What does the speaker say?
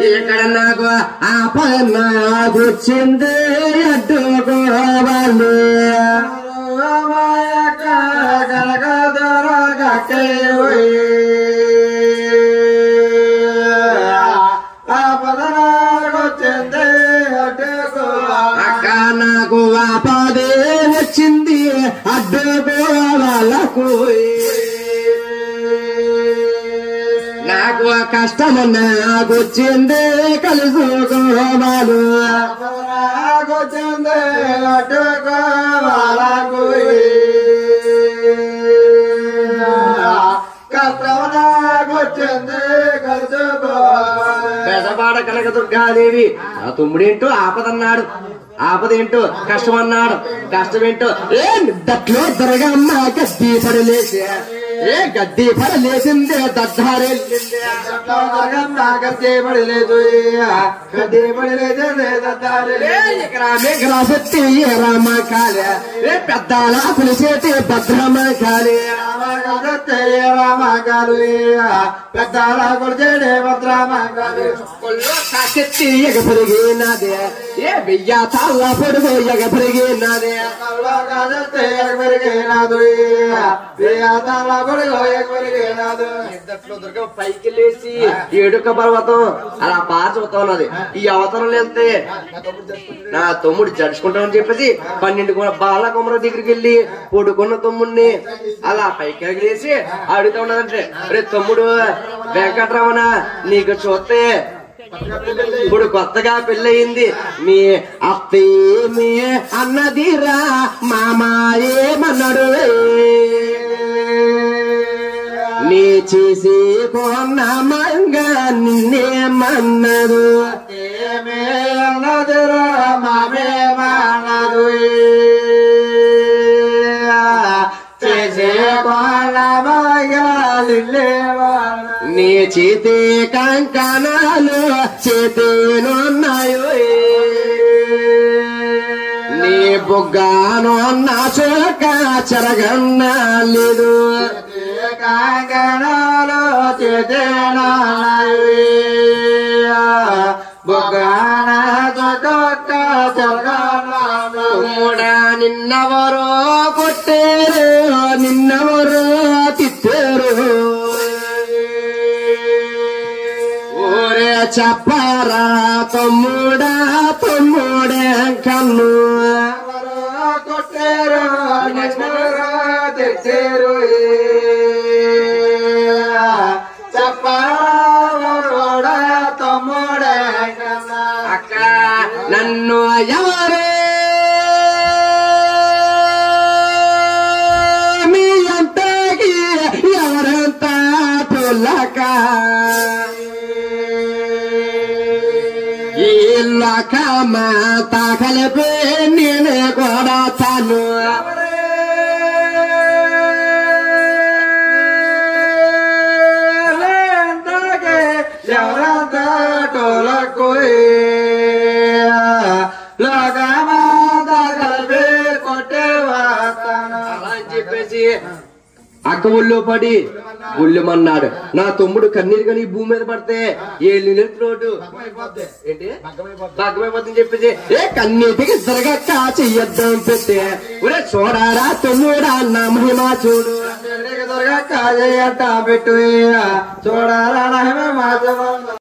ఇక్కడ నాకు ఆ పని వచ్చింది అడ్డుకోవాలి అక్క నాకు ఆపదే వచ్చింది అడ్డుకోవాలకు నాకు ఆ కష్టము నాకు వచ్చింది కలుసుకోవాలి పెదపాడ కనక దుర్గాదేవి ఆ తమ్ముడేంటో ఆపదన్నాడు ఆపదేంటో కష్టం అన్నాడు కష్టమేంటో ఏ దట్లో దొరగమ్మ గడ్డి పడలేసి ఏ గడ్డి పడలేసిందే దద్దారే రాసెత్తి రామ కాలే ఏ పెద్దాల పులిసేటి భద్రమ కాలే పెద్దాల కొడిచేడే భద్రామాగాలు కొల్లో కాసెత్తి ఎగ పెరిగినదే ఏ వెయ్య తాళ్ళ పొడుగు ఎగ పెరిగినదే ఇంతట్లో దుర్గ పైకి లేచి ఏడుక పర్వతం అలా పాచవుతా ఉన్నది ఈ అవతరం వెళ్తే నా తమ్ముడు జడుచుకుంటామని చెప్పేసి పన్నెండు కొన బాల కొమర దగ్గరికి వెళ్ళి పొడుకున్న తమ్ముడిని అలా పైకి ఎగిరేసి అడుగుతా ఉన్నదంటే రే తమ్ముడు వెంకటరమణ నీకు చూస్తే ఇప్పుడు కొత్తగా పెళ్ళయింది మీ అత్తేమి అన్నదిరా మామ ఏమన్నాడు నీ చేసి కొన్న మంగ నిన్నేమన్నదు నీ చేతి కంకణాలు చేతినున్నాయో నీ బుగ్గాను నా చోక చెరగన్న లేదు కాంగణాలు బొగాన చొక్క చొక్క తమ్ముడా నిన్నవరో కొట్టేరు నిన్నవరో తిట్టారు ఓరే చెప్పరా తమ్ముడా తమ్ముడే కన్ను కొట్టారు తెచ్చారు చెప్పడా తమ్ముడే కన్నా అక్క నన్ను ఎవరే మీ అంతకి ఎవరంత పుల్లక ఈ లకమ తాకలిపి నేను కూడా తాను అలా అని చెప్పేసి అక్క ఒళ్ళో పడి ఒళ్ళమన్నాడు నా తమ్ముడు కన్నీరు కానీ ఈ భూమి మీద పడితే ఏ రోడ్డు ఏంటి భగ్గమైపోతుందని చెప్పేసి ఏ కన్నీటికి ఇద్దరుగా చెయ్యొద్దాం పెట్టి ఒరే చూడారా తమ్ముడా నా మహిమ చూడు పెట్టు చూడాలా